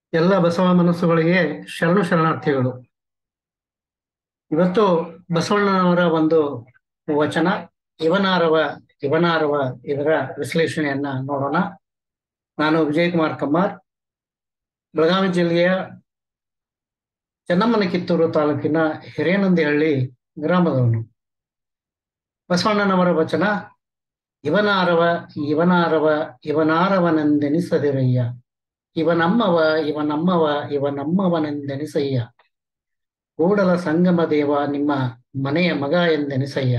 ಎಲ್ಲ ಬಸವ ಮನಸ್ಸುಗಳಿಗೆ ಶರಣು ಶರಣಾರ್ಥಿಗಳು ಇವತ್ತು ಬಸವಣ್ಣನವರ ಒಂದು ವಚನ ಇವನಾರವ ಇವನಾರವ ಇದರ ವಿಶ್ಲೇಷಣೆಯನ್ನ ನೋಡೋಣ ನಾನು ವಿಜಯಕುಮಾರ್ ಕಮ್ಮಾರ್ ಬೆಳಗಾವಿ ಜಿಲ್ಲೆಯ ಚೆನ್ನಮ್ಮನ ಕಿತ್ತೂರು ತಾಲೂಕಿನ ಹಿರೇನಂದಿಹಳ್ಳಿ ಗ್ರಾಮದವನು ಬಸವಣ್ಣನವರ ವಚನ ಇವನಾರವ ಇವನಾರವ ಇವನಾರವನೆಂದೆನಿಸದಿರಯ್ಯ ಇವನಮ್ಮವ ಇವನಮ್ಮವ ಇವನಮ್ಮವನೆಂದೆನಿಸಯ್ಯ ಕೂಡಲ ಸಂಗಮ ದೇವ ನಿಮ್ಮ ಮನೆಯ ಮಗ ಎಂದೆನಿಸಯ್ಯ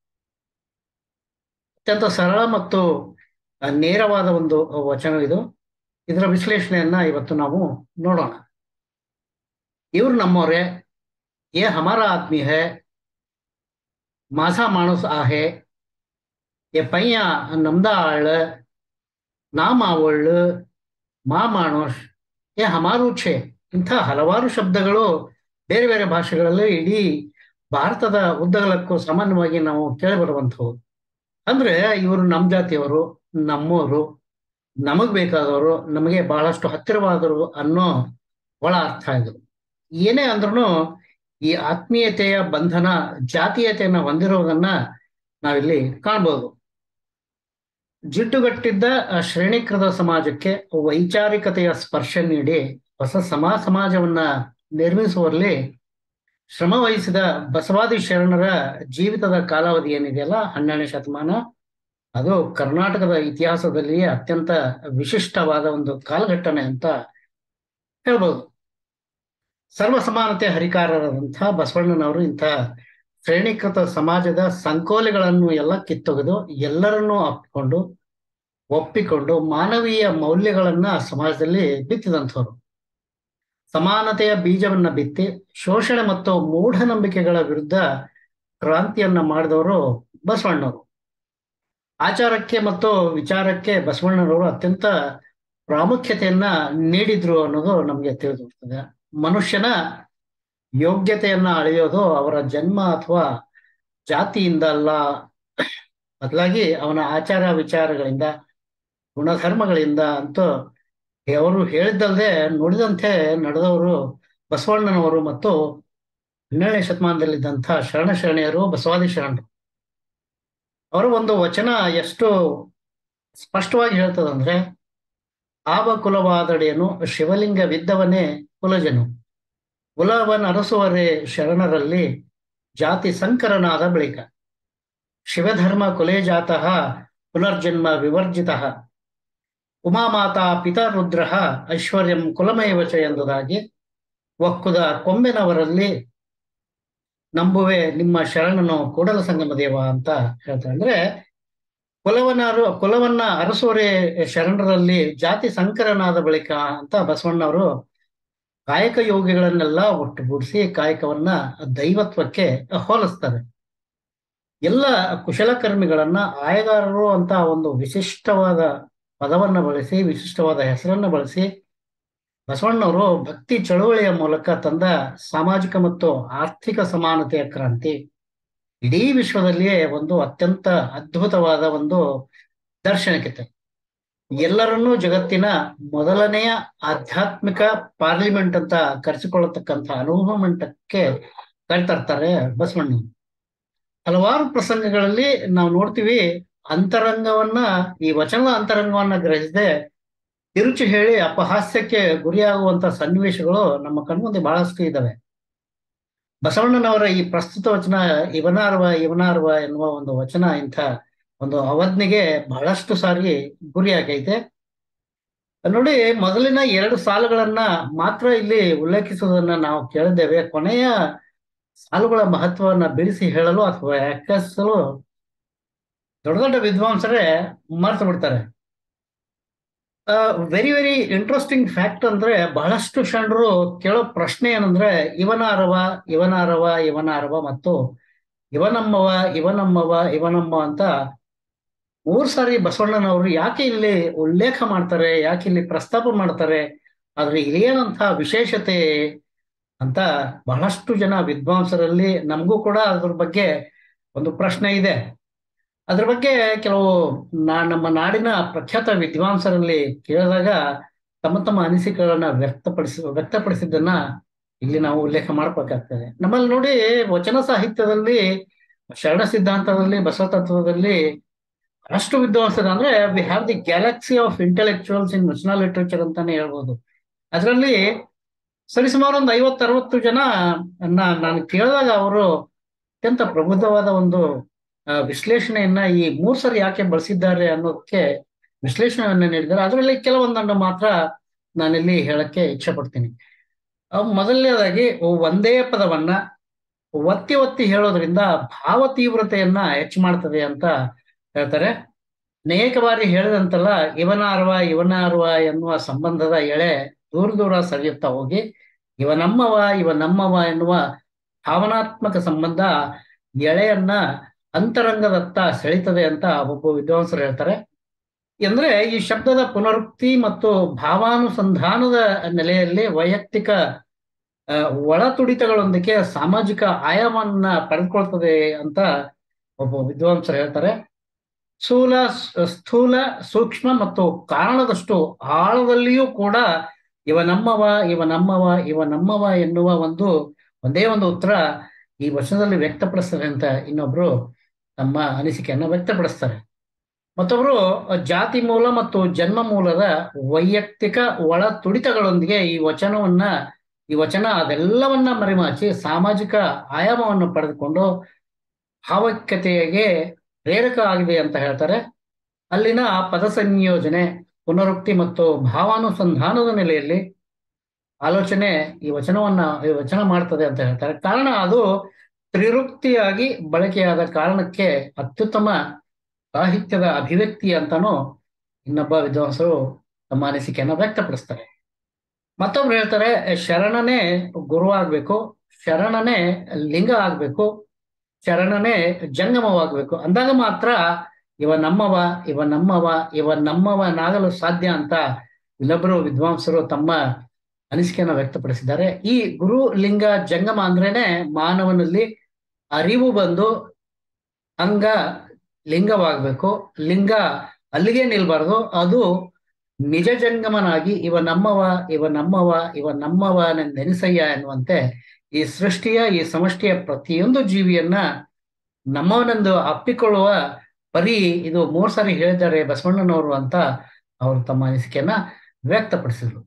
ಅತ್ಯಂತ ಸರಳ ಮತ್ತು ನೇರವಾದ ಒಂದು ವಚನವಿದು ಇದರ ವಿಶ್ಲೇಷಣೆಯನ್ನ ಇವತ್ತು ನಾವು ನೋಡೋಣ ಇವ್ರು ನಮ್ಮವ್ರೆ ಏ ಹಮಾರ ಆದ್ಮಿ ಹೇ ಮಾಸ ಮಾಣುಸ್ ಆಹೆ ಏ ಪಯ್ಯ ನಮ್ದ ಆಳ್ ನಾ ಮಾವಳ್ಳು ಮಾ ಮಾಣೋಷ್ ಏ ಹಮಾರು ಛೆ ಇಂಥ ಹಲವಾರು ಶಬ್ದಗಳು ಬೇರೆ ಬೇರೆ ಭಾಷೆಗಳಲ್ಲಿ ಇಡೀ ಭಾರತದ ಉದ್ದಗಲಕ್ಕೂ ಸಾಮಾನ್ಯವಾಗಿ ನಾವು ಕೇಳಿಬರುವಂಥವು ಅಂದ್ರೆ ಇವರು ನಮ್ಮ ಜಾತಿಯವರು ನಮ್ಮವರು ನಮಗ್ ಬೇಕಾದವರು ನಮಗೆ ಬಹಳಷ್ಟು ಹತ್ತಿರವಾದರು ಅನ್ನೋ ಒಳ ಅರ್ಥ ಇದು ಏನೇ ಅಂದ್ರೂ ಈ ಆತ್ಮೀಯತೆಯ ಬಂಧನ ಜಾತೀಯತೆಯನ್ನ ಹೊಂದಿರುವುದನ್ನ ನಾವಿಲ್ಲಿ ಕಾಣ್ಬೋದು ಜಿಡ್ಡುಗಟ್ಟಿದ್ದ ಶ್ರೇಣೀಕೃತ ಸಮಾಜಕ್ಕೆ ವೈಚಾರಿಕತೆಯ ಸ್ಪರ್ಶ ನೀಡಿ ಹೊಸ ಸಮಾ ಸಮಾಜವನ್ನ ನಿರ್ಮಿಸುವಲ್ಲಿ ಶ್ರಮ ವಹಿಸಿದ ಬಸವಾದಿ ಶರಣರ ಜೀವಿತದ ಕಾಲಾವಧಿ ಏನಿದೆಯಲ್ಲ ಹನ್ನೆರಡನೇ ಶತಮಾನ ಅದು ಕರ್ನಾಟಕದ ಇತಿಹಾಸದಲ್ಲಿ ಅತ್ಯಂತ ವಿಶಿಷ್ಟವಾದ ಒಂದು ಕಾಲಘಟ್ಟನೆ ಅಂತ ಹೇಳ್ಬೋದು ಸರ್ವ ಸಮಾನತೆ ಹರಿಕಾರರಾದಂಥ ಬಸವಣ್ಣನವರು ಇಂಥ ಶ್ರೇಣೀಕೃತ ಸಮಾಜದ ಸಂಕೋಲೆಗಳನ್ನು ಎಲ್ಲ ಕಿತ್ತೊಗೆದು ಎಲ್ಲರನ್ನೂ ಅಪ್ಪಿಕೊಂಡು ಒಪ್ಪಿಕೊಂಡು ಮಾನವೀಯ ಮೌಲ್ಯಗಳನ್ನ ಸಮಾಜದಲ್ಲಿ ಬಿತ್ತಿದಂಥವ್ರು ಸಮಾನತೆಯ ಬೀಜವನ್ನ ಬಿತ್ತಿ ಶೋಷಣೆ ಮತ್ತು ಮೂಢನಂಬಿಕೆಗಳ ವಿರುದ್ಧ ಕ್ರಾಂತಿಯನ್ನ ಮಾಡಿದವರು ಬಸವಣ್ಣವರು ಆಚಾರಕ್ಕೆ ಮತ್ತು ವಿಚಾರಕ್ಕೆ ಬಸವಣ್ಣನವರು ಅತ್ಯಂತ ಪ್ರಾಮುಖ್ಯತೆಯನ್ನ ನೀಡಿದ್ರು ಅನ್ನೋದು ನಮ್ಗೆ ತಿಳಿದು ಬರ್ತದೆ ಮನುಷ್ಯನ ಯೋಗ್ಯತೆಯನ್ನ ಅಳೆಯೋದು ಅವರ ಜನ್ಮ ಅಥವಾ ಜಾತಿಯಿಂದ ಅಲ್ಲ ಬದಲಾಗಿ ಅವನ ಆಚಾರ ವಿಚಾರಗಳಿಂದ ಗುಣಧರ್ಮಗಳಿಂದ ಅಂತೂ ಅವರು ಹೇಳಿದ್ದಲ್ಲದೆ ನುಡಿದಂತೆ ನಡೆದವರು ಬಸವಣ್ಣನವರು ಮತ್ತು ಹನ್ನೆರಡನೇ ಶತಮಾನದಲ್ಲಿದ್ದಂಥ ಶರಣ ಶರಣೆಯರು ಬಸವಾದಿ ಶರಣರು ಅವರ ಒಂದು ವಚನ ಎಷ್ಟು ಸ್ಪಷ್ಟವಾಗಿ ಹೇಳ್ತದಂದ್ರೆ ಆವ ಕುಲವಾದಡೇನು ಶಿವಲಿಂಗವಿದ್ದವನೇ ಕುಲಜನು ಕುಲವನ್ ಅರಸುವರೇ ಶರಣರಲ್ಲಿ ಜಾತಿ ಸಂಕರನಾದ ಬಳಿಕ ಶಿವಧರ್ಮ ಕುಲೇ ಜಾತಃ ಪುನರ್ಜನ್ಮ ವಿವರ್ಜಿತ ಉಮಾಮಾತಾ ಪಿತರುದ್ರ ಐಶ್ವರ್ಯಂ ಕುಲಮೈವಚ ಎಂಬುದಾಗಿ ಒಕ್ಕುದ ಕೊಂಬೆನವರಲ್ಲಿ ನಂಬುವೆ ನಿಮ್ಮ ಶರಣನು ಕೂಡಲ ಸಂಗಮ ದೇವ ಅಂತ ಹೇಳ್ತಾರೆ ಅಂದ್ರೆ ಕುಲವನ್ನರು ಕುಲವನ್ನ ಅರಸುವರೇ ಶರಣರಲ್ಲಿ ಜಾತಿ ಸಂಕರನಾದ ಬಳಿಕ ಅಂತ ಬಸವಣ್ಣವರು ಕಾಯಕ ಯೋಗಿಗಳನ್ನೆಲ್ಲ ಒಟ್ಟುಗೂಡಿಸಿ ಕಾಯಕವನ್ನ ದೈವತ್ವಕ್ಕೆ ಹೋಲಿಸ್ತಾರೆ ಎಲ್ಲ ಕುಶಲಕರ್ಮಿಗಳನ್ನ ಆಯಗಾರರು ಅಂತ ಒಂದು ವಿಶಿಷ್ಟವಾದ ಪದವನ್ನ ಬಳಸಿ ವಿಶಿಷ್ಟವಾದ ಹೆಸರನ್ನ ಬಳಸಿ ಬಸವಣ್ಣವರು ಭಕ್ತಿ ಚಳುವಳಿಯ ಮೂಲಕ ತಂದ ಸಾಮಾಜಿಕ ಮತ್ತು ಆರ್ಥಿಕ ಸಮಾನತೆಯ ಕ್ರಾಂತಿ ಇಡೀ ವಿಶ್ವದಲ್ಲಿಯೇ ಒಂದು ಅತ್ಯಂತ ಅದ್ಭುತವಾದ ಒಂದು ದರ್ಶನಕ್ಕೆ ಎಲ್ಲರನ್ನೂ ಜಗತ್ತಿನ ಮೊದಲನೆಯ ಆಧ್ಯಾತ್ಮಿಕ ಪಾರ್ಲಿಮೆಂಟ್ ಅಂತ ಕರೆಸಿಕೊಳ್ಳತಕ್ಕಂಥ ಅನುಭವ ಮಂಟಕ್ಕೆ ಕರೆತರ್ತಾರೆ ಬಸವಣ್ಣ ಹಲವಾರು ಪ್ರಸಂಗಗಳಲ್ಲಿ ನಾವು ನೋಡ್ತೀವಿ ಅಂತರಂಗವನ್ನ ಈ ವಚನದ ಅಂತರಂಗವನ್ನ ಗ್ರಹಿಸದೆ ತಿರುಚಿ ಹೇಳಿ ಅಪಹಾಸ್ಯಕ್ಕೆ ಗುರಿಯಾಗುವಂತ ಸನ್ನಿವೇಶಗಳು ನಮ್ಮ ಕಣ್ಮುಂದೆ ಬಹಳಷ್ಟು ಇದ್ದಾವೆ ಬಸವಣ್ಣನವರ ಈ ಪ್ರಸ್ತುತ ವಚನ ಇವನಾರ್ವ ಇವನಾರ್ವ ಎನ್ನುವ ಒಂದು ವಚನ ಇಂಥ ಒಂದು ಅವಜ್ಞೆಗೆ ಬಹಳಷ್ಟು ಸಾರಿ ಗುರಿಯಾಗೈತೆ ನೋಡಿ ಮೊದಲಿನ ಎರಡು ಸಾಲುಗಳನ್ನ ಮಾತ್ರ ಇಲ್ಲಿ ಉಲ್ಲೇಖಿಸುವುದನ್ನ ನಾವು ಕೇಳಿದ್ದೇವೆ ಕೊನೆಯ ಸಾಲುಗಳ ಮಹತ್ವವನ್ನ ಬಿಡಿಸಿ ಹೇಳಲು ಅಥವಾ ವ್ಯಾಖ್ಯಾನಿಸಲು ದೊಡ್ಡ ದೊಡ್ಡ ವಿದ್ವಾಂಸರೇ ಮರ್ತು ಬಿಡ್ತಾರೆ ವೆರಿ ವೆರಿ ಇಂಟ್ರೆಸ್ಟಿಂಗ್ ಫ್ಯಾಕ್ಟ್ ಅಂದ್ರೆ ಬಹಳಷ್ಟು ಶರಣರು ಕೇಳೋ ಪ್ರಶ್ನೆ ಏನಂದ್ರೆ ಇವನಾರವ ಇವನಾರವ ಇವನಾರವ ಮತ್ತು ಇವನಮ್ಮವ ಇವನಮ್ಮವ ಇವನಮ್ಮ ಅಂತ ಮೂರ್ ಸಾರಿ ಬಸವಣ್ಣನವರು ಯಾಕೆ ಇಲ್ಲಿ ಉಲ್ಲೇಖ ಮಾಡ್ತಾರೆ ಯಾಕೆ ಇಲ್ಲಿ ಪ್ರಸ್ತಾಪ ಮಾಡ್ತಾರೆ ಆದ್ರೆ ಇಲ್ಲೇನಂತ ವಿಶೇಷತೆ ಅಂತ ಬಹಳಷ್ಟು ಜನ ವಿದ್ವಾಂಸರಲ್ಲಿ ನಮಗೂ ಕೂಡ ಅದ್ರ ಬಗ್ಗೆ ಒಂದು ಪ್ರಶ್ನೆ ಇದೆ ಅದ್ರ ಬಗ್ಗೆ ಕೆಲವು ನಾ ನಮ್ಮ ನಾಡಿನ ಪ್ರಖ್ಯಾತ ವಿದ್ವಾಂಸರಲ್ಲಿ ಕೇಳಿದಾಗ ತಮ್ಮ ತಮ್ಮ ಅನಿಸಿಕೆಗಳನ್ನ ವ್ಯಕ್ತಪಡಿಸ ವ್ಯಕ್ತಪಡಿಸಿದ್ದನ್ನ ಇಲ್ಲಿ ನಾವು ಉಲ್ಲೇಖ ಮಾಡಬೇಕಾಗ್ತದೆ ನಮ್ಮಲ್ಲಿ ನೋಡಿ ವಚನ ಸಾಹಿತ್ಯದಲ್ಲಿ ಶರಣ ಸಿದ್ಧಾಂತದಲ್ಲಿ ಬಸವ ತತ್ವದಲ್ಲಿ ಬಹಳಷ್ಟು ವಿದ್ವಾಂಸರು ಅಂದ್ರೆ we have the galaxy of intellectuals in vachana literature ಅಂತಾನೆ ಹೇಳ್ಬೋದು ಅದರಲ್ಲಿ ಸರಿಸುಮಾರು ಒಂದು ಐವತ್ತು ಅರವತ್ತು ಜನ ನಾನು ಕೇಳಿದಾಗ ಅವರು ಅತ್ಯಂತ ಪ್ರಬುದ್ಧವಾದ ಒಂದು ಆ, ವಿಶ್ಲೇಷಣೆಯನ್ನ ಈ ಮೂರ್ ಸರಿ ಯಾಕೆ ಬಳಸಿದ್ದಾರೆ ಅನ್ನೋದಕ್ಕೆ ವಿಶ್ಲೇಷಣೆಯನ್ನ ನೀಡಿದ್ದಾರೆ ಅದರಲ್ಲಿ ಕೆಲವೊಂದನ್ನು ಮಾತ್ರ ನಾನಿಲ್ಲಿ ಹೇಳಕ್ಕೆ ಇಚ್ಛೆ ಪಡ್ತೀನಿ ಅವ್ ಮೊದಲನೇದಾಗಿ ಒಂದೇ ಪದವನ್ನ ಒತ್ತಿ ಒತ್ತಿ ಹೇಳೋದ್ರಿಂದ ಭಾವ ತೀವ್ರತೆಯನ್ನ ಹೆಚ್ಚು ಮಾಡ್ತದೆ ಅಂತ ಹೇಳ್ತಾರೆ ಅನೇಕ ಬಾರಿ ಹೇಳಿದಂತಲ್ಲ ಇವನ ಅರ್ವ ಇವನ ಅರ್ವ ಎನ್ನುವ ಸಂಬಂಧದ ಎಳೆ ದೂರ ದೂರ ಸರಿಯುತ್ತಾ ಹೋಗಿ ಇವ ನಮ್ಮವ ಇವ ನಮ್ಮವ ಎನ್ನುವ ಭಾವನಾತ್ಮಕ ಸಂಬಂಧ ಎಳೆಯನ್ನ ಅಂತರಂಗದತ್ತ ಸೆಳೀತದೆ ಅಂತ ಒಬ್ಬ ವಿದ್ವಾಂಸರು ಹೇಳ್ತಾರೆ ಅಂದ್ರೆ ಈ ಶಬ್ದದ ಪುನರುಕ್ತಿ ಮತ್ತು ಭಾವಾನುಸಂಧಾನದ ನೆಲೆಯಲ್ಲಿ ವೈಯಕ್ತಿಕ ಆ, ಒಳ ತುಡಿತಗಳೊಂದಿಗೆ ಸಾಮಾಜಿಕ ಆಯಾಮವನ್ನ ಪಡೆದುಕೊಳ್ತದೆ ಅಂತ ಒಬ್ಬ ವಿದ್ವಾಂಸರು ಹೇಳ್ತಾರೆ ಸ್ಥೂಲ ಸ್ಥೂಲ ಸೂಕ್ಷ್ಮ ಮತ್ತು ಕಾರಣದಷ್ಟು ಆಳದಲ್ಲಿಯೂ ಕೂಡ ಇವ ನಮ್ಮವ ಇವ ನಮ್ಮವ ಇವ ನಮ್ಮವ ಎನ್ನುವ ಒಂದು ಒಂದೇ ಒಂದು ಉತ್ತರ ಈ ವಚನದಲ್ಲಿ ವ್ಯಕ್ತಪಡಿಸ್ತಾರೆ ಅಂತ ಇನ್ನೊಬ್ರು ತಮ್ಮ ಅನಿಸಿಕೆಯನ್ನ ವ್ಯಕ್ತಪಡಿಸ್ತಾರೆ ಮತ್ತೊಬ್ರು ಜಾತಿ ಮೂಲ ಮತ್ತು ಜನ್ಮ ಮೂಲದ ವೈಯಕ್ತಿಕ ಒಳ ತುಡಿತಗಳೊಂದಿಗೆ ಈ ವಚನವನ್ನ ಈ ವಚನ ಅದೆಲ್ಲವನ್ನ ಮರೆಮಾಚಿ ಸಾಮಾಜಿಕ ಆಯಾಮವನ್ನು ಪಡೆದುಕೊಂಡು ಭಾವೈಕ್ಯತೆಗೆ ಪ್ರೇರಕ ಆಗಿದೆ ಅಂತ ಹೇಳ್ತಾರೆ ಅಲ್ಲಿನ ಪದ ಸಂಯೋಜನೆ ಪುನರುಕ್ತಿ ಮತ್ತು ಭಾವಾನುಸಂಧಾನದ ನೆಲೆಯಲ್ಲಿ ಆಲೋಚನೆ ಈ ವಚನವನ್ನ ಈ ವಚನ ಮಾಡ್ತದೆ ಅಂತ ಹೇಳ್ತಾರೆ ಕಾರಣ ಅದು ತ್ರಿರುಕ್ತಿಯಾಗಿ ಬಳಕೆಯಾದ ಕಾರಣಕ್ಕೆ ಅತ್ಯುತ್ತಮ ಸಾಹಿತ್ಯದ ಅಭಿವ್ಯಕ್ತಿ ಅಂತಾನು ಇನ್ನೊಬ್ಬ ವಿದ್ವಾಂಸರು ತಮ್ಮ ಅನಿಸಿಕೆಯನ್ನ ವ್ಯಕ್ತಪಡಿಸ್ತಾರೆ ಮತ್ತೊಬ್ರು ಹೇಳ್ತಾರೆ ಶರಣನೇ ಗುರುವಾಗ್ಬೇಕು ಶರಣನೇ ಲಿಂಗ ಆಗ್ಬೇಕು ಶರಣನೇ ಜಂಗಮವಾಗ್ಬೇಕು ಅಂದಾಗ ಮಾತ್ರ ಇವ ನಮ್ಮವ ಇವ ನಮ್ಮವ ಇವ ನಮ್ಮವನಾಗಲು ಸಾಧ್ಯ ಅಂತ ಇನ್ನೊಬ್ಬರು ವಿದ್ವಾಂಸರು ತಮ್ಮ ಅನಿಸಿಕೆಯನ್ನು ವ್ಯಕ್ತಪಡಿಸಿದ್ದಾರೆ ಈ ಗುರು ಲಿಂಗ ಜಂಗಮ ಅಂದ್ರೇನೆ ಮಾನವನಲ್ಲಿ ಅರಿವು ಬಂದು ಅಂಗ ಲಿಂಗವಾಗಬೇಕು ಲಿಂಗ ಅಲ್ಲಿಗೆ ನಿಲ್ಬಾರ್ದು ಅದು ನಿಜ ಜಂಗಮನಾಗಿ ಇವ ನಮ್ಮವ ಇವ ನಮ್ಮವ ಇವ ನಮ್ಮವ ನೆನೆಸಯ್ಯ ಎನ್ನುವಂತೆ ಈ ಸೃಷ್ಟಿಯ ಈ ಸಮಷ್ಟಿಯ ಪ್ರತಿಯೊಂದು ಜೀವಿಯನ್ನ ನಮ್ಮವನೆಂದು ಅಪ್ಪಿಕೊಳ್ಳುವ ಪರಿ ಇದು ಮೂರ್ ಸಾರಿ ಹೇಳಿದ್ದಾರೆ ಬಸವಣ್ಣನವರು ಅಂತ ಅವರು ತಮ್ಮ ಅನಿಸಿಕೆಯನ್ನ ವ್ಯಕ್ತಪಡಿಸಿದ್ರು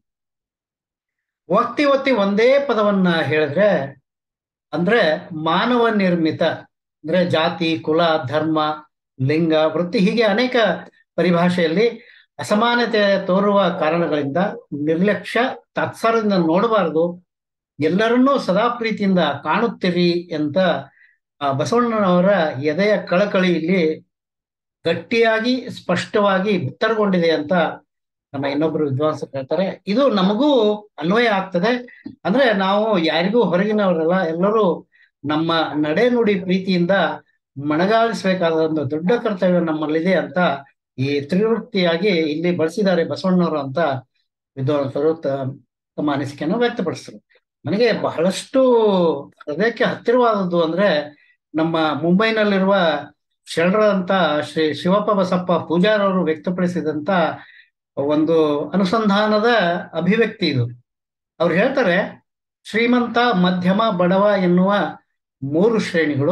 ಒತ್ತಿ ಒತ್ತಿ ಒಂದೇ ಪದವನ್ನ ಹೇಳಿದ್ರೆ ಅಂದ್ರೆ ಮಾನವ ನಿರ್ಮಿತ ಅಂದ್ರೆ ಜಾತಿ ಕುಲ ಧರ್ಮ ಲಿಂಗ ವೃತ್ತಿ ಹೀಗೆ ಅನೇಕ ಪರಿಭಾಷೆಯಲ್ಲಿ ಅಸಮಾನತೆ ತೋರುವ ಕಾರಣಗಳಿಂದ ನಿರ್ಲಕ್ಷ್ಯ ತಾತ್ಸಾರದಿಂದ ನೋಡಬಾರದು ಎಲ್ಲರನ್ನೂ ಸದಾ ಪ್ರೀತಿಯಿಂದ ಕಾಣುತ್ತೀರಿ ಅಂತ ಆ ಬಸವಣ್ಣನವರ ಎದೆಯ ಕಳಕಳಿ ಇಲ್ಲಿ ಗಟ್ಟಿಯಾಗಿ ಸ್ಪಷ್ಟವಾಗಿ ಬಿತ್ತರಗೊಂಡಿದೆ ಅಂತ ನಮ್ಮ ಇನ್ನೊಬ್ರು ವಿದ್ವಾಂಸರು ಹೇಳ್ತಾರೆ ಇದು ನಮಗೂ ಅನ್ವಯ ಆಗ್ತದೆ ಅಂದ್ರೆ ನಾವು ಯಾರಿಗೂ ಹೊರಗಿನವರಲ್ಲ ಎಲ್ಲರೂ ನಮ್ಮ ನಡೆ ನುಡಿ ಪ್ರೀತಿಯಿಂದ ಮಣಗಾಲಿಸಬೇಕಾದ ಒಂದು ದೊಡ್ಡ ಕರ್ತವ್ಯ ನಮ್ಮಲ್ಲಿದೆ ಅಂತ ಈ ತ್ರಿವೃತ್ತಿಯಾಗಿ ಇಲ್ಲಿ ಬಳಸಿದ್ದಾರೆ ಬಸವಣ್ಣವರು ಅಂತ ವಿದ್ವಾಂಸರು ತಮ್ಮ ಅನಿಸಿಕೆಯನ್ನು ವ್ಯಕ್ತಪಡಿಸಿದ್ರು ನನಗೆ ಬಹಳಷ್ಟು ಹೃದಯಕ್ಕೆ ಹತ್ತಿರವಾದದ್ದು ಅಂದ್ರೆ ನಮ್ಮ ಮುಂಬೈನಲ್ಲಿರುವ ಶರಣರಂತ ಶ್ರೀ ಶಿವಪ್ಪ ಬಸಪ್ಪ ಪೂಜಾರವರು ವ್ಯಕ್ತಪಡಿಸಿದಂತ ಒಂದು ಅನುಸಂಧಾನದ ಅಭಿವ್ಯಕ್ತಿ ಇದು ಅವ್ರು ಹೇಳ್ತಾರೆ ಶ್ರೀಮಂತ ಮಧ್ಯಮ ಬಡವ ಎನ್ನುವ ಮೂರು ಶ್ರೇಣಿಗಳು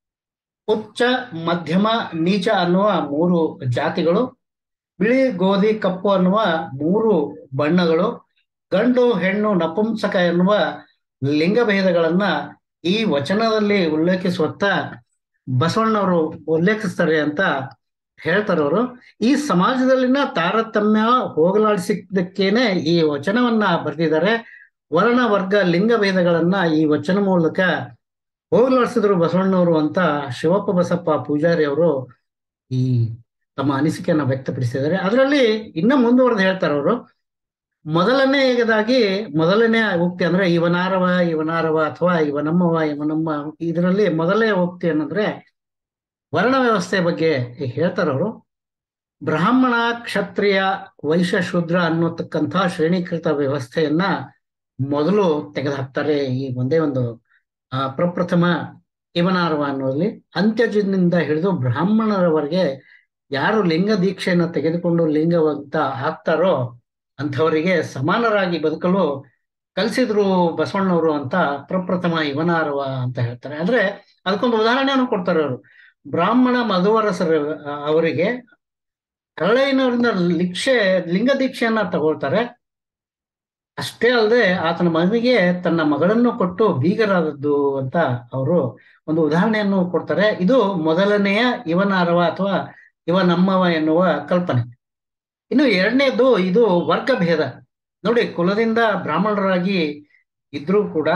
ಉಚ್ಚ ಮಧ್ಯಮ ನೀಚ ಅನ್ನುವ ಮೂರು ಜಾತಿಗಳು ಬಿಳಿ ಗೋಧಿ ಕಪ್ಪು ಅನ್ನುವ ಮೂರು ಬಣ್ಣಗಳು ಗಂಡು ಹೆಣ್ಣು ನಪುಂಸಕ ಎನ್ನುವ ಲಿಂಗಭೇದಗಳನ್ನ ಈ ವಚನದಲ್ಲಿ ಉಲ್ಲೇಖಿಸುವತ್ತ ಬಸವಣ್ಣವರು ಉಲ್ಲೇಖಿಸ್ತಾರೆ ಅಂತ ಹೇಳ್ತಾರೆ ಅವರು ಈ ಸಮಾಜದಲ್ಲಿನ ತಾರತಮ್ಯ ಹೋಗಲಾಡಿಸಿದ್ದಕ್ಕೇನೆ ಈ ವಚನವನ್ನ ಬರೆದಿದ್ದಾರೆ ವರ್ಣ ವರ್ಗ ಲಿಂಗ ಭೇದಗಳನ್ನ ಈ ವಚನ ಮೂಲಕ ಹೋಗಲಾಡಿಸಿದ್ರು ಬಸವಣ್ಣವರು ಅಂತ ಶಿವಪ್ಪ ಬಸಪ್ಪ ಪೂಜಾರಿ ಅವರು ಈ ತಮ್ಮ ಅನಿಸಿಕೆಯನ್ನ ವ್ಯಕ್ತಪಡಿಸಿದ್ದಾರೆ ಅದರಲ್ಲಿ ಇನ್ನ ಮುಂದುವರೆದು ಹೇಳ್ತಾರೆ ಅವರು ಮೊದಲನೇದಾಗಿ ಮೊದಲನೇ ಉಕ್ತಿ ಅಂದ್ರೆ ಇವನಾರವ ಇವನಾರವ ಅಥವಾ ಇವನಮ್ಮವ ಇವನಮ್ಮ ಇದರಲ್ಲಿ ಮೊದಲನೇ ಉಕ್ತಿ ಏನಂದ್ರೆ ವರ್ಣ ವ್ಯವಸ್ಥೆ ಬಗ್ಗೆ ಹೇಳ್ತಾರೆ ಅವರು ಬ್ರಾಹ್ಮಣ ಕ್ಷತ್ರಿಯ ವೈಶ್ಯ ಶೂದ್ರ ಅನ್ನೋತಕ್ಕಂಥ ಶ್ರೇಣೀಕೃತ ವ್ಯವಸ್ಥೆಯನ್ನ ಮೊದಲು ತೆಗೆದುಹಾಕ್ತಾರೆ ಈ ಒಂದೇ ಒಂದು ಆ ಪ್ರಪ್ರಥಮ ಇವನಾರವ ಅನ್ನೋದ್ರಲ್ಲಿ ಅಂತ್ಯಜನಿಂದ ಹಿಡಿದು ಬ್ರಾಹ್ಮಣರವರೆಗೆ ಯಾರು ಲಿಂಗ ದೀಕ್ಷೆಯನ್ನ ತೆಗೆದುಕೊಂಡು ಲಿಂಗವಂತ ಹಾಕ್ತಾರೋ ಅಂಥವರಿಗೆ ಸಮಾನರಾಗಿ ಬದುಕಲು ಕಲಿಸಿದ್ರು ಬಸವಣ್ಣವರು ಅಂತ ಪ್ರಪ್ರಥಮ ಇವನಾರವ ಅಂತ ಹೇಳ್ತಾರೆ ಅಂದ್ರೆ ಅದಕ್ಕೊಂದು ಉದಾಹರಣೆಯನ್ನು ಕೊಡ್ತಾರೆ ಅವರು ಬ್ರಾಹ್ಮಣ ಮಧುವರಸರ ಅವರಿಗೆ ಕರಳಯ್ಯನವರಿಂದ ಲಿಕ್ಷೆ ಲಿಂಗ ದೀಕ್ಷೆಯನ್ನ ತಗೊಳ್ತಾರೆ ಅಷ್ಟೇ ಅಲ್ಲದೆ ಆತನ ಮಗನಿಗೆ ತನ್ನ ಮಗಳನ್ನು ಕೊಟ್ಟು ಬೀಗರಾದದ್ದು ಅಂತ ಅವರು ಒಂದು ಉದಾಹರಣೆಯನ್ನು ಕೊಡ್ತಾರೆ ಇದು ಮೊದಲನೆಯ ಇವನಾರವ ಅಥವಾ ಇವ ನಮ್ಮವ ಎನ್ನುವ ಕಲ್ಪನೆ ಇನ್ನು ಎರಡನೇದು ಇದು ವರ್ಗ ಭೇದ ನೋಡಿ ಕುಲದಿಂದ ಬ್ರಾಹ್ಮಣರಾಗಿ ಇದ್ರೂ ಕೂಡ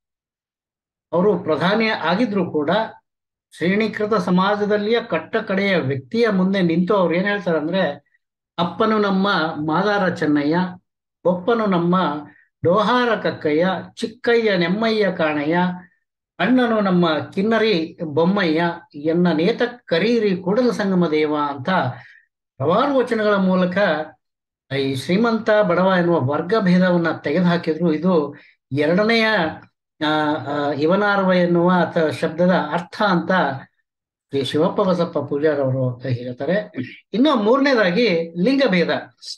ಅವರು ಪ್ರಧಾನಿ ಆಗಿದ್ರು ಕೂಡ ಶ್ರೇಣೀಕೃತ ಸಮಾಜದಲ್ಲಿಯ ಕಟ್ಟ ಕಡೆಯ ವ್ಯಕ್ತಿಯ ಮುಂದೆ ನಿಂತು ಅವ್ರು ಏನ್ ಹೇಳ್ತಾರೆ ಅಂದ್ರೆ ಅಪ್ಪನು ನಮ್ಮ ಮಾದಾರ ಚೆನ್ನಯ್ಯ ಒಪ್ಪನು ನಮ್ಮ ಡೋಹಾರ ಕಕ್ಕಯ್ಯ ಚಿಕ್ಕಯ್ಯ ನೆಮ್ಮಯ್ಯ ಕಾಣಯ್ಯ ಅಣ್ಣನು ನಮ್ಮ ಕಿನ್ನರಿ ಬೊಮ್ಮಯ್ಯ ಎನ್ನ ನೇತ ಕರೀರಿ ಕೂಡಲ ಸಂಗಮ ದೇವ ಅಂತ ಹಲವಾರು ವಚನಗಳ ಮೂಲಕ ಈ ಶ್ರೀಮಂತ ಬಡವ ಎನ್ನುವ ವರ್ಗ ಭೇದವನ್ನ ತೆಗೆದುಹಾಕಿದ್ರು ಇದು ಎರಡನೆಯ ಆ ಇವನಾರ್ವ ಎನ್ನುವ ಅಥ ಶಬ್ದದ ಅರ್ಥ ಅಂತ ಶ್ರೀ ಶಿವಪ್ಪ ಬಸಪ್ಪ ಪೂಜಾರ್ ಅವರು ಹೇಳ್ತಾರೆ ಇನ್ನು ಮೂರನೇದಾಗಿ ಲಿಂಗಭೇದ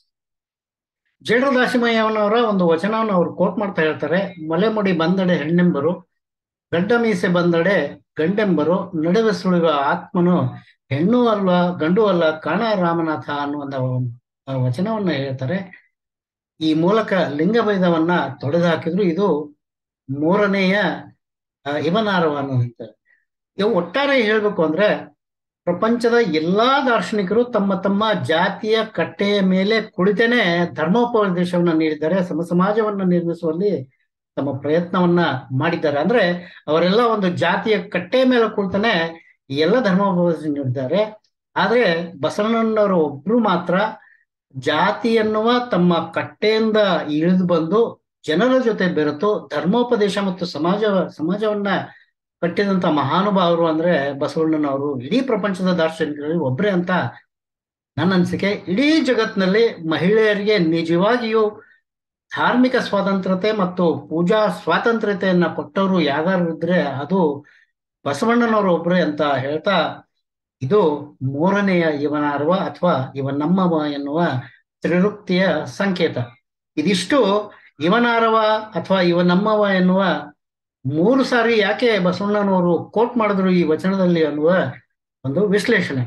ಜೇಡ್ರ ದಾಸಿಮಯ್ಯನವರ ಒಂದು ವಚನವನ್ನು ಅವರು ಕೋಟ್ ಮಾಡ್ತಾ ಹೇಳ್ತಾರೆ ಮಲೆಮುಡಿ ಬಂದಡೆ ಹೆಣ್ಣೆಂಬರು ಗಡ್ಡ ಮೀಸೆ ಬಂದಡೆ ಗಂಡೆಂಬರು ನಡುವೆ ಸುಳಿವ ಆತ್ಮನು ಹೆಣ್ಣು ಅಲ್ವ ಗಂಡು ಅಲ್ಲ ಕಾಣ ರಾಮನಾಥ ಅನ್ನುವಂತ ವಚನವನ್ನ ಹೇಳ್ತಾರೆ ಈ ಮೂಲಕ ಲಿಂಗಭೇದವನ್ನ ತೊಡೆದು ಹಾಕಿದ್ರು ಇದು ಮೂರನೆಯ ಇವನಾರವ ಅನ್ನೋದಂತ ಇವು ಒಟ್ಟಾರೆ ಹೇಳ್ಬೇಕು ಅಂದ್ರೆ ಪ್ರಪಂಚದ ಎಲ್ಲಾ ದಾರ್ಶನಿಕರು ತಮ್ಮ ತಮ್ಮ ಜಾತಿಯ ಕಟ್ಟೆಯ ಮೇಲೆ ಕುಳಿತೇನೆ ಧರ್ಮೋಪದೇಶವನ್ನ ನೀಡಿದ್ದಾರೆ ಸಮ ಸಮಾಜವನ್ನ ನಿರ್ಮಿಸುವಲ್ಲಿ ತಮ್ಮ ಪ್ರಯತ್ನವನ್ನ ಮಾಡಿದ್ದಾರೆ ಅಂದ್ರೆ ಅವರೆಲ್ಲ ಒಂದು ಜಾತಿಯ ಕಟ್ಟೆಯ ಮೇಲೆ ಕುಳಿತಾನೆ ಎಲ್ಲ ಧರ್ಮೋಪದೇಶ ನೀಡಿದ್ದಾರೆ ಆದ್ರೆ ಬಸವಣ್ಣನವರು ಒಬ್ರು ಮಾತ್ರ ಜಾತಿ ಎನ್ನುವ ತಮ್ಮ ಕಟ್ಟೆಯಿಂದ ಇಳಿದು ಬಂದು ಜನರ ಜೊತೆ ಬೆರೆತು ಧರ್ಮೋಪದೇಶ ಮತ್ತು ಸಮಾಜ ಸಮಾಜವನ್ನ ಕಟ್ಟಿದಂತ ಮಹಾನುಭಾವರು ಅಂದ್ರೆ ಬಸವಣ್ಣನವರು ಇಡೀ ಪ್ರಪಂಚದ ದಾರ್ಶನಿಕರಲ್ಲಿ ಒಬ್ರೇ ಅಂತ ನನ್ನ ಅನಿಸಿಕೆ ಇಡೀ ಜಗತ್ತಿನಲ್ಲಿ ಮಹಿಳೆಯರಿಗೆ ನಿಜವಾಗಿಯೂ ಧಾರ್ಮಿಕ ಸ್ವಾತಂತ್ರ್ಯತೆ ಮತ್ತು ಪೂಜಾ ಸ್ವಾತಂತ್ರ್ಯತೆಯನ್ನ ಕೊಟ್ಟವರು ಯಾರು ಇದ್ರೆ ಅದು ಬಸವಣ್ಣನವರು ಒಬ್ರೇ ಅಂತ ಹೇಳ್ತಾ ಇದು ಮೂರನೆಯ ಇವನಾರ್ವ ಅಥವಾ ಇವ ನಮ್ಮವ ಎನ್ನುವ ತ್ರಿರುಕ್ತಿಯ ಸಂಕೇತ ಇದಿಷ್ಟು ಇವನಾರವ ಅಥವಾ ಇವ ನಮ್ಮವ ಎನ್ನುವ ಮೂರು ಸಾರಿ ಯಾಕೆ ಬಸವಣ್ಣನವರು ಕೋಟ್ ಮಾಡಿದ್ರು ಈ ವಚನದಲ್ಲಿ ಅನ್ನುವ ಒಂದು ವಿಶ್ಲೇಷಣೆ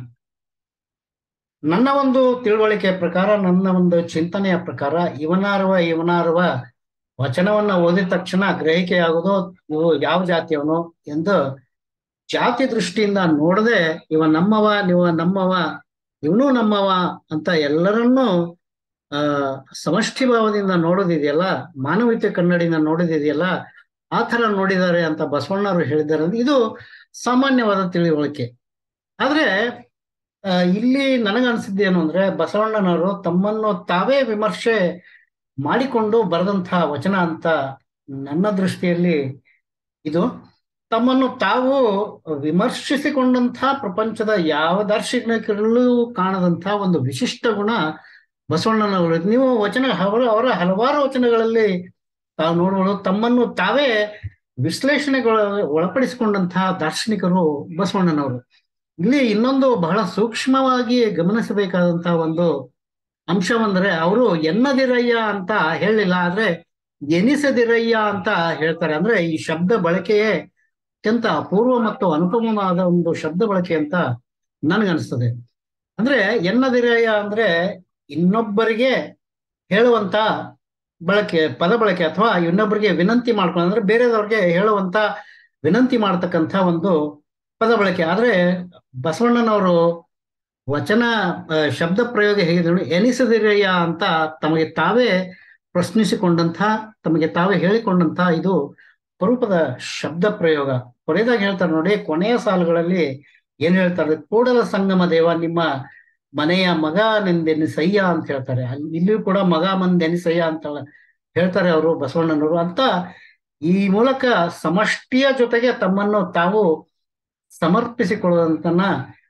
ನನ್ನ ಒಂದು ತಿಳುವಳಿಕೆ ಪ್ರಕಾರ ನನ್ನ ಒಂದು ಚಿಂತನೆಯ ಪ್ರಕಾರ ಇವನಾರವ ಇವನಾರವ ವಚನವನ್ನ ಓದಿದ ತಕ್ಷಣ ಗ್ರಹಿಕೆ ಆಗೋದು ಇವು ಯಾವ ಜಾತಿಯವನು ಎಂದು ಜಾತಿ ದೃಷ್ಟಿಯಿಂದ ನೋಡದೆ ಇವ ನಮ್ಮವ ಇವ ನಮ್ಮವ ಇವನು ನಮ್ಮವ ಅಂತ ಎಲ್ಲರನ್ನೂ ಆ ಸಮಷ್ಟಿ ಭಾವದಿಂದ ನೋಡೋದಿದೆಯಲ್ಲ ಮಾನವೀಯತೆ ಕನ್ನಡಿಯಿಂದ ನೋಡೋದಿದೆಯಲ್ಲ ಆ ತರ ನೋಡಿದ್ದಾರೆ ಅಂತ ಬಸವಣ್ಣವರು ಹೇಳಿದ್ದಾರೆ ಇದು ಸಾಮಾನ್ಯವಾದ ತಿಳಿವಳಿಕೆ ಆದ್ರೆ ಇಲ್ಲಿ ನನಗನ್ಸಿದ್ದೇನು ಅಂದ್ರೆ ಬಸವಣ್ಣನವರು ತಮ್ಮನ್ನು ತಾವೇ ವಿಮರ್ಶೆ ಮಾಡಿಕೊಂಡು ಬರೆದಂತಹ ವಚನ ಅಂತ ನನ್ನ ದೃಷ್ಟಿಯಲ್ಲಿ ಇದು ತಮ್ಮನ್ನು ತಾವು ವಿಮರ್ಶಿಸಿಕೊಂಡಂತಹ ಪ್ರಪಂಚದ ಯಾವ ದಾರ್ಶನಿಕರಲ್ಲೂ ಕಾಣದಂತಹ ಒಂದು ವಿಶಿಷ್ಟ ಗುಣ ಬಸವಣ್ಣನವರು ನೀವು ವಚನ ಅವರ ಅವರ ಹಲವಾರು ವಚನಗಳಲ್ಲಿ ತಾವು ನೋಡುವುದು ತಮ್ಮನ್ನು ತಾವೇ ವಿಶ್ಲೇಷಣೆಗಳ ಒಳಪಡಿಸಿಕೊಂಡಂತಹ ದಾರ್ಶನಿಕರು ಬಸವಣ್ಣನವರು ಇಲ್ಲಿ ಇನ್ನೊಂದು ಬಹಳ ಸೂಕ್ಷ್ಮವಾಗಿ ಗಮನಿಸಬೇಕಾದಂತಹ ಒಂದು ಅಂಶವಂದ್ರೆ ಅವರು ಎನ್ನದಿರಯ್ಯ ಅಂತ ಹೇಳಿಲ್ಲ ಆದ್ರೆ ಎನಿಸದಿರಯ್ಯ ಅಂತ ಹೇಳ್ತಾರೆ ಅಂದ್ರೆ ಈ ಶಬ್ದ ಬಳಕೆಯೇ ಅತ್ಯಂತ ಅಪೂರ್ವ ಮತ್ತು ಅನುಪಮವಾದ ಒಂದು ಶಬ್ದ ಬಳಕೆ ಅಂತ ನನ್ಗನ್ಸ್ತದೆ ಅಂದ್ರೆ ಎನ್ನದಿರಯ್ಯ ಅಂದ್ರೆ ಇನ್ನೊಬ್ಬರಿಗೆ ಹೇಳುವಂತ ಬಳಕೆ ಪದ ಬಳಕೆ ಅಥವಾ ಇನ್ನೊಬ್ಬರಿಗೆ ವಿನಂತಿ ಮಾಡ್ಕೊಂಡು ಅಂದ್ರೆ ಬೇರೆದವ್ರಿಗೆ ಹೇಳುವಂತ ವಿನಂತಿ ಮಾಡ್ತಕ್ಕಂಥ ಒಂದು ಪದ ಬಳಕೆ ಆದ್ರೆ ಬಸವಣ್ಣನವರು ವಚನ ಶಬ್ದ ಪ್ರಯೋಗ ಹೇಗಿದೆ ನೋಡಿ ಎನಿಸದಿರಯ್ಯ ಅಂತ ತಮಗೆ ತಾವೇ ಪ್ರಶ್ನಿಸಿಕೊಂಡಂಥ ತಮಗೆ ತಾವೇ ಹೇಳಿಕೊಂಡಂತ ಇದು ಸ್ವರೂಪದ ಶಬ್ದ ಪ್ರಯೋಗ ಕೊನೆಯದಾಗಿ ಹೇಳ್ತಾರೆ ನೋಡಿ ಕೊನೆಯ ಸಾಲುಗಳಲ್ಲಿ ಏನ್ ಹೇಳ್ತಾರೆ ಕೂಡಲ ಸಂಗಮ ದೇವ ನಿಮ್ಮ ಮನೆಯ ಮಗ ನಿಂದೆನಿಸಯ್ಯ ಅಂತ ಹೇಳ್ತಾರೆ ಇಲ್ಲಿಯೂ ಕೂಡ ಮಗ ಮಂದೆನಿಸಯ್ಯ ಅಂತ ಹೇಳ್ತಾರೆ ಅವರು ಬಸವಣ್ಣನವರು ಅಂತ ಈ ಮೂಲಕ ಸಮಷ್ಟಿಯ ಜೊತೆಗೆ ತಮ್ಮನ್ನು ತಾವು ಸಮರ್ಪಿಸಿಕೊಳ್ಳುವಂತನ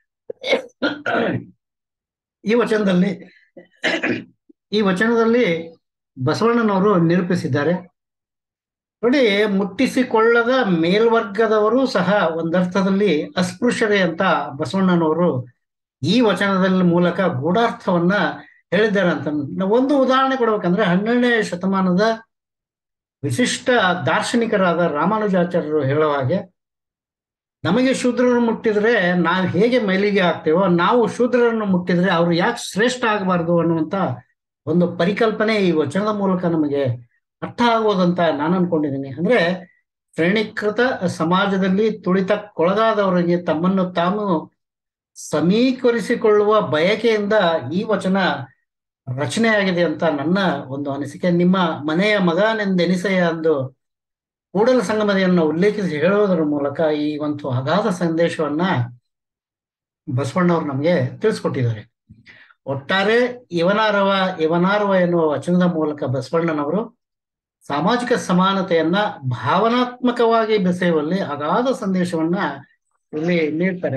ಈ ವಚನದಲ್ಲಿ ಈ ವಚನದಲ್ಲಿ ಬಸವಣ್ಣನವರು ನಿರೂಪಿಸಿದ್ದಾರೆ ನೋಡಿ ಮುಟ್ಟಿಸಿಕೊಳ್ಳದ ಮೇಲ್ವರ್ಗದವರು ಸಹ ಒಂದರ್ಥದಲ್ಲಿ ಅಸ್ಪೃಶ್ಯರೇ ಅಂತ ಬಸವಣ್ಣನವರು ಈ ವಚನದಲ್ಲಿ ಮೂಲಕ ಗೂಢಾರ್ಥವನ್ನ ಹೇಳಿದ್ದಾರೆ ಅಂತ ನಾವು ಒಂದು ಉದಾಹರಣೆ ಕೊಡ್ಬೇಕಂದ್ರೆ ಹನ್ನೆರಡನೇ ಶತಮಾನದ ವಿಶಿಷ್ಟ ದಾರ್ಶನಿಕರಾದ ರಾಮಾನುಜಾಚಾರ್ಯರು ಹೇಳೋ ಹಾಗೆ ನಮಗೆ ಶೂದ್ರರು ಮುಟ್ಟಿದ್ರೆ ನಾವು ಹೇಗೆ ಮೈಲಿಗೆ ಆಗ್ತೇವೋ ನಾವು ಶೂದ್ರರನ್ನು ಮುಟ್ಟಿದ್ರೆ ಅವರು ಯಾಕೆ ಶ್ರೇಷ್ಠ ಆಗಬಾರ್ದು ಅನ್ನುವಂತ ಒಂದು ಪರಿಕಲ್ಪನೆ ಈ ವಚನದ ಮೂಲಕ ನಮಗೆ ಅರ್ಥ ಆಗೋದಂತ ನಾನು ಅನ್ಕೊಂಡಿದ್ದೀನಿ ಅಂದ್ರೆ ಶ್ರೇಣೀಕೃತ ಸಮಾಜದಲ್ಲಿ ತುಳಿತಕ್ಕೊಳಗಾದವರಿಗೆ ತಮ್ಮನ್ನು ತಾವು ಸಮೀಕರಿಸಿಕೊಳ್ಳುವ ಬಯಕೆಯಿಂದ ಈ ವಚನ ರಚನೆಯಾಗಿದೆ ಅಂತ ನನ್ನ ಒಂದು ಅನಿಸಿಕೆ ನಿಮ್ಮ ಮನೆಯ ಮಗನೆಂದೆನಿಸೆಯ ಅಂದು ಕೂಡಲ ಸಂಗಮತೆಯನ್ನು ಉಲ್ಲೇಖಿಸಿ ಹೇಳುವುದರ ಮೂಲಕ ಈ ಒಂದು ಅಗಾಧ ಸಂದೇಶವನ್ನ ಬಸವಣ್ಣವ್ರು ನಮಗೆ ತಿಳಿಸ್ಕೊಟ್ಟಿದ್ದಾರೆ ಒಟ್ಟಾರೆ ಇವನಾರವ ಇವನಾರವ ಎನ್ನುವ ವಚನದ ಮೂಲಕ ಬಸವಣ್ಣನವರು ಸಾಮಾಜಿಕ ಸಮಾನತೆಯನ್ನ ಭಾವನಾತ್ಮಕವಾಗಿ ಬೆಸೆಯುವಲ್ಲಿ ಅಗಾಧ ಸಂದೇಶವನ್ನ ಇಲ್ಲಿ ನೀಡ್ತಾರೆ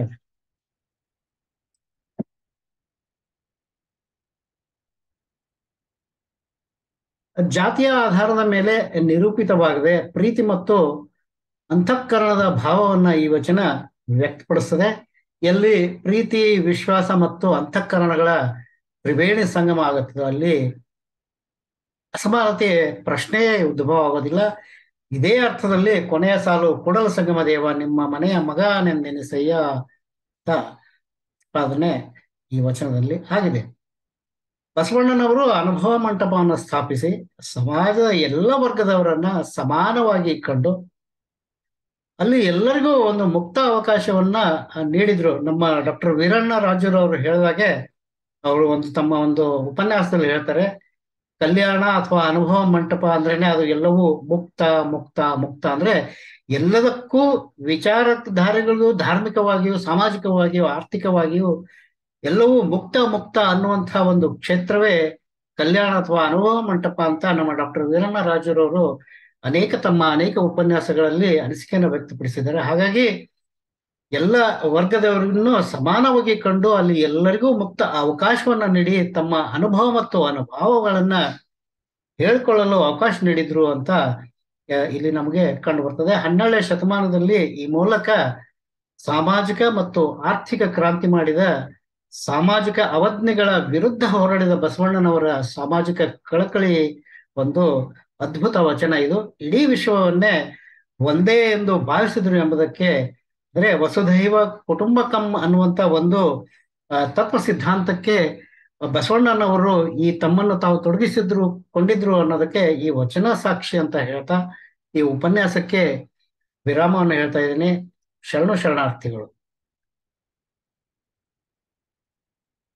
ಜಾತಿಯ ಆಧಾರದ ಮೇಲೆ ನಿರೂಪಿತವಾಗದೆ ಪ್ರೀತಿ ಮತ್ತು ಅಂತಃಕರಣದ ಭಾವವನ್ನ ಈ ವಚನ ವ್ಯಕ್ತಪಡಿಸ್ತದೆ ಎಲ್ಲಿ ಪ್ರೀತಿ ವಿಶ್ವಾಸ ಮತ್ತು ಅಂತಃಕರಣಗಳ ತ್ರಿವೇಣಿ ಸಂಗಮ ಆಗುತ್ತದೋ ಅಲ್ಲಿ ಅಸಮಾನತೆ ಪ್ರಶ್ನೆಯೇ ಉದ್ಭವ ಆಗೋದಿಲ್ಲ ಇದೇ ಅರ್ಥದಲ್ಲಿ ಕೊನೆಯ ಸಾಲು ಕೂಡಲ ಸಂಗಮ ದೇವ ನಿಮ್ಮ ಮನೆಯ ಮಗನೆಂದೆನಿಸಯ್ಯ ಅಂತ ಉತ್ಪಾದನೆ ಈ ವಚನದಲ್ಲಿ ಆಗಿದೆ ಬಸವಣ್ಣನವರು ಅನುಭವ ಮಂಟಪವನ್ನು ಸ್ಥಾಪಿಸಿ ಸಮಾಜದ ಎಲ್ಲ ವರ್ಗದವರನ್ನ ಸಮಾನವಾಗಿ ಕಂಡು ಅಲ್ಲಿ ಎಲ್ಲರಿಗೂ ಒಂದು ಮುಕ್ತ ಅವಕಾಶವನ್ನ ನೀಡಿದ್ರು ನಮ್ಮ ಡಾಕ್ಟರ್ ವೀರಣ್ಣ ರಾಜುರವರು ಹೇಳಿದಾಗೆ ಅವರು ಒಂದು ತಮ್ಮ ಒಂದು ಉಪನ್ಯಾಸದಲ್ಲಿ ಹೇಳ್ತಾರೆ ಕಲ್ಯಾಣ ಅಥವಾ ಅನುಭವ ಮಂಟಪ ಅಂದ್ರೇನೆ ಅದು ಎಲ್ಲವೂ ಮುಕ್ತ ಮುಕ್ತ ಮುಕ್ತ ಅಂದ್ರೆ ಎಲ್ಲದಕ್ಕೂ ವಿಚಾರಧಾರೆಗಳು ಧಾರ್ಮಿಕವಾಗಿಯೂ ಸಾಮಾಜಿಕವಾಗಿಯೂ ಆರ್ಥಿಕವಾಗಿಯೂ ಎಲ್ಲವೂ ಮುಕ್ತ ಮುಕ್ತ ಅನ್ನುವಂತಹ ಒಂದು ಕ್ಷೇತ್ರವೇ ಕಲ್ಯಾಣ ಅಥವಾ ಅನುಭವ ಮಂಟಪ ಅಂತ ನಮ್ಮ ಡಾಕ್ಟರ್ ವೀರಣ್ಣ ರಾಜರವರು ಅನೇಕ ತಮ್ಮ ಅನೇಕ ಉಪನ್ಯಾಸಗಳಲ್ಲಿ ಅನಿಸಿಕೆಯನ್ನು ವ್ಯಕ್ತಪಡಿಸಿದ್ದಾರೆ ಹಾಗಾಗಿ ಎಲ್ಲ ವರ್ಗದವರನ್ನು ಸಮಾನವಾಗಿ ಕಂಡು ಅಲ್ಲಿ ಎಲ್ಲರಿಗೂ ಮುಕ್ತ ಅವಕಾಶವನ್ನ ನೀಡಿ ತಮ್ಮ ಅನುಭವ ಮತ್ತು ಅನುಭವಗಳನ್ನ ಹೇಳ್ಕೊಳ್ಳಲು ಅವಕಾಶ ನೀಡಿದ್ರು ಅಂತ ಇಲ್ಲಿ ನಮಗೆ ಕಂಡು ಬರ್ತದೆ ಹನ್ನೆರಡನೇ ಶತಮಾನದಲ್ಲಿ ಈ ಮೂಲಕ ಸಾಮಾಜಿಕ ಮತ್ತು ಆರ್ಥಿಕ ಕ್ರಾಂತಿ ಮಾಡಿದ ಸಾಮಾಜಿಕ ಅವಜ್ಞೆಗಳ ವಿರುದ್ಧ ಹೋರಾಡಿದ ಬಸವಣ್ಣನವರ ಸಾಮಾಜಿಕ ಕಳಕಳಿ ಒಂದು ಅದ್ಭುತ ವಚನ ಇದು ಇಡೀ ವಿಶ್ವವನ್ನೇ ಒಂದೇ ಎಂದು ಭಾವಿಸಿದ್ರು ಎಂಬುದಕ್ಕೆ ಅಂದ್ರೆ ವಸುಧೈವ ಕುಟುಂಬಕಂ ಅನ್ನುವಂತ ಒಂದು ತತ್ವ ಸಿದ್ಧಾಂತಕ್ಕೆ ಬಸವಣ್ಣನವರು ಈ ತಮ್ಮನ್ನು ತಾವು ತೊಡಗಿಸಿದ್ರು ಕೊಂಡಿದ್ರು ಅನ್ನೋದಕ್ಕೆ ಈ ವಚನ ಸಾಕ್ಷಿ ಅಂತ ಹೇಳ್ತಾ ಈ ಉಪನ್ಯಾಸಕ್ಕೆ ವಿರಾಮವನ್ನು ಹೇಳ್ತಾ ಇದ್ದೀನಿ ಶರಣು ಶರಣಾರ್ಥಿಗಳು